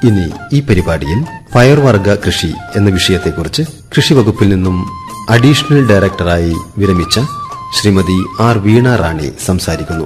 ഇനി ഈ പരിപാടിയിൽ പയർവർഗ കൃഷി എന്ന വിഷയത്തെക്കുറിച്ച് കൃഷി വകുപ്പിൽ നിന്നും അഡീഷണൽ ഡയറക്ടറായി വിരമിച്ച ശ്രീമതി ആർ വീണ റാണി സംസാരിക്കുന്നു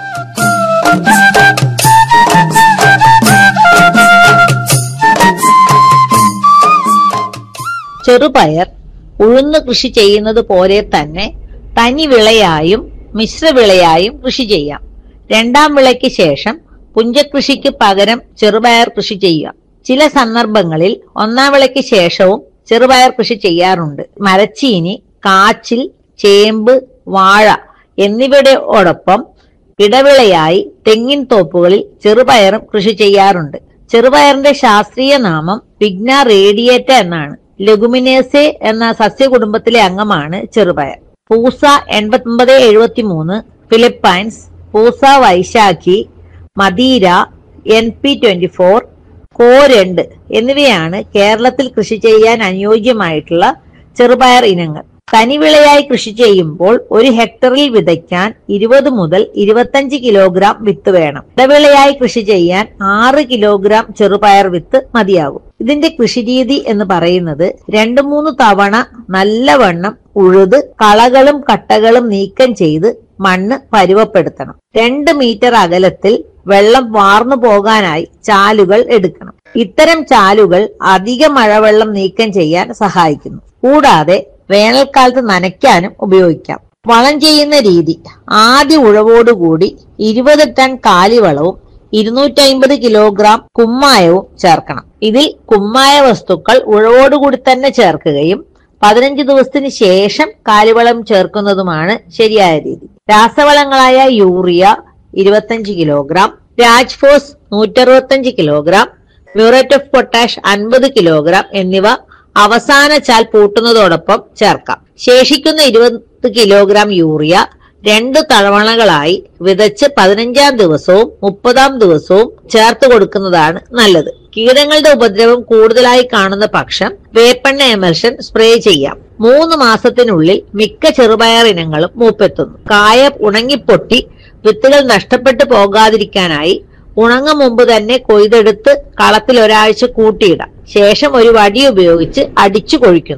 ചെറുപയർ ഉഴുന്ന് കൃഷി ചെയ്യുന്നത് പോലെ തന്നെ തനി വിളയായും മിശ്രവിളയായും കൃഷി ചെയ്യാം രണ്ടാം വിളയ്ക്ക് ശേഷം പുഞ്ചകൃഷിക്ക് പകരം ചെറുപയർ കൃഷി ചെയ്യാം ചില സന്ദർഭങ്ങളിൽ ഒന്നാം വിളയ്ക്ക് ശേഷവും ചെറുപയർ കൃഷി ചെയ്യാറുണ്ട് മരച്ചീനി കാച്ചിൽ ചേമ്പ് വാഴ എന്നിവയോടൊപ്പം ഇടവിളയായി തെങ്ങിൻ തോപ്പുകളിൽ ചെറുപയറും കൃഷി ചെയ്യാറുണ്ട് ചെറുപയറിന്റെ ശാസ്ത്രീയ നാമം വിഗ്ന റേഡിയേറ്റ എന്നാണ് ലെഗുമിനേസെ എന്ന സസ്യകുടുംബത്തിലെ അംഗമാണ് ചെറുപയർ പൂസ എൺപത്തൊമ്പത് എഴുപത്തി മൂന്ന് Philippines Pusa Vaishakhi Madira N P twenty four CO രണ്ട് എന്നിവയാണ് കേരളത്തിൽ കൃഷി ചെയ്യാൻ അനുയോജ്യമായിട്ടുള്ള ചെറുപയർ ഇനങ്ങൾ തനിവിളയായി കൃഷി ചെയ്യുമ്പോൾ ഒരു ഹെക്ടറിൽ വിതയ്ക്കാൻ ഇരുപത് മുതൽ ഇരുപത്തഞ്ച് കിലോഗ്രാം വിത്ത് വേണം ഇടവിളയായി കൃഷി ചെയ്യാൻ ആറ് കിലോഗ്രാം ചെറുപയർ വിത്ത് മതിയാകും ഇതിന്റെ കൃഷിരീതി എന്ന് പറയുന്നത് രണ്ടു മൂന്ന് തവണ നല്ലവണ്ണം ഉഴുത് കളകളും കട്ടകളും നീക്കം ചെയ്ത് മണ്ണ് പരുവപ്പെടുത്തണം രണ്ട് മീറ്റർ അകലത്തിൽ വെള്ളം വാർന്നു പോകാനായി ചാലുകൾ എടുക്കണം ഇത്തരം ചാലുകൾ അധിക മഴവെള്ളം നീക്കം ചെയ്യാൻ സഹായിക്കുന്നു കൂടാതെ വേനൽക്കാലത്ത് നനയ്ക്കാനും ഉപയോഗിക്കാം വളം ചെയ്യുന്ന രീതി ആദ്യ ഉഴവോടുകൂടി ഇരുപത് ടൺ കാലിവളവും ഇരുന്നൂറ്റമ്പത് കിലോഗ്രാം കുമ്മായവും ചേർക്കണം ഇതിൽ കുമ്മായ വസ്തുക്കൾ ഉഴവോടുകൂടി തന്നെ ചേർക്കുകയും പതിനഞ്ച് ദിവസത്തിന് ശേഷം കാലിവളം ചേർക്കുന്നതുമാണ് ശരിയായ രീതി രാസവളങ്ങളായ യൂറിയ ഇരുപത്തഞ്ച് കിലോഗ്രാം രാജ്ഫോസ് നൂറ്ററുപത്തഞ്ച് കിലോഗ്രാം മ്യൂറേറ്റ് ഓഫ് പൊട്ടാഷ് അൻപത് കിലോഗ്രാം എന്നിവ അവസാന ചാൽ പൂട്ടുന്നതോടൊപ്പം ചേർക്കാം ശേഷിക്കുന്ന ഇരുപത് കിലോഗ്രാം യൂറിയ രണ്ട് തവണകളായി വിതച്ച് പതിനഞ്ചാം ദിവസവും മുപ്പതാം ദിവസവും ചേർത്ത് കൊടുക്കുന്നതാണ് നല്ലത് കീടങ്ങളുടെ ഉപദ്രവം കൂടുതലായി കാണുന്ന പക്ഷം വേപ്പെണ്ണ എമൽഷൻ സ്പ്രേ ചെയ്യാം മൂന്ന് മാസത്തിനുള്ളിൽ മിക്ക ചെറുപയർ ഇനങ്ങളും മൂപ്പെത്തുന്നു കായ ഉണങ്ങിപ്പൊട്ടി വിത്തുകൾ നഷ്ടപ്പെട്ടു പോകാതിരിക്കാനായി ഉണങ്ങ മുമ്പ് തന്നെ കൊയ്തെടുത്ത് കളത്തിൽ ഒരാഴ്ച കൂട്ടിയിടാം ശേഷം ഒരു വടി ഉപയോഗിച്ച് അടിച്ചു കൊഴിക്കുന്നു